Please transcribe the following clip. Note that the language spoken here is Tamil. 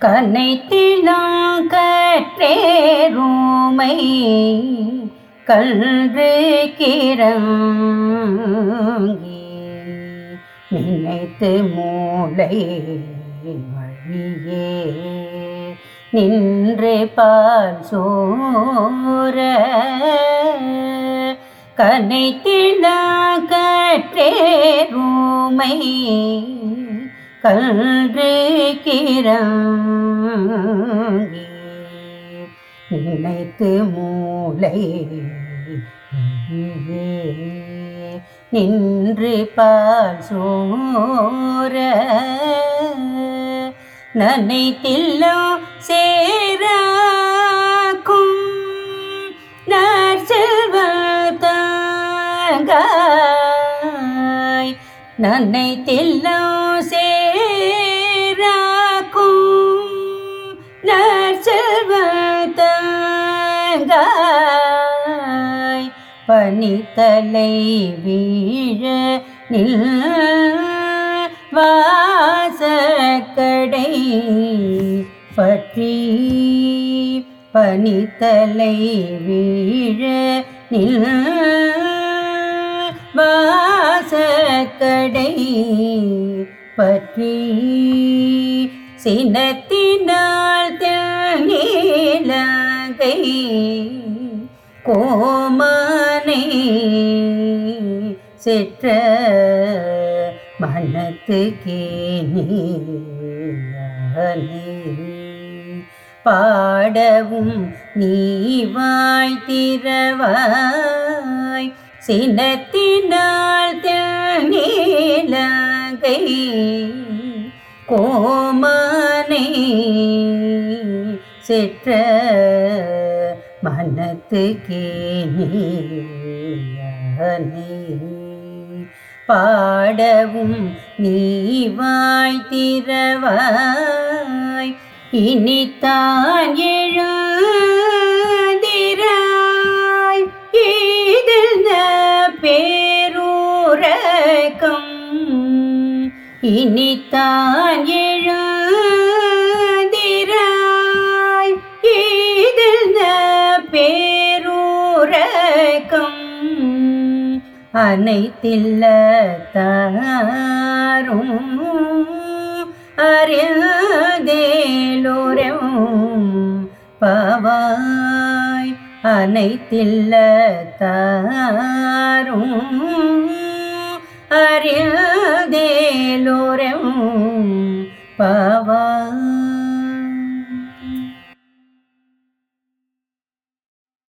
கனைத்திலாம் கற்றேருமை கன்று கிறங்கி நினைத்து மூளை வழியே நின்று பால் சோர கனைத்திலா கற்றேருமை கன்று கிறங்கி நினைத்து மூளை நின்று பால் சோர நனைத்தில்லோ சேராக்கும் நற்செல்வத்தாங்காய் நனைத்தில்லோ சேராக்கும் நற்செல்வத்தாங்காய் பனித்தலை வீழ நில் வாசக்கடை பற்றி பனித்தலை வீழ நில் வாசக்கடை பற்றி சினத்தினால் நீலகை கோமானை செற்ற மனத்துக்கே நீ பாடவும் நீ வாய் திறவாய் சினத்தினால் நீலகை கோமானை செற்ற மனத்துக்கே நீ பாடவும் நீ வாய் திறவாய் இனித்தான் எழுந்திராய் இதில் பேரூரகம் இனித்தான் எழுந்திராய் இதில் பேரூரகம் அனைத்தில்ல தாரும் அறிந்தேலோரம் பவாய் அனைத்தில்ல தாரும் அறிந்தேலோரம்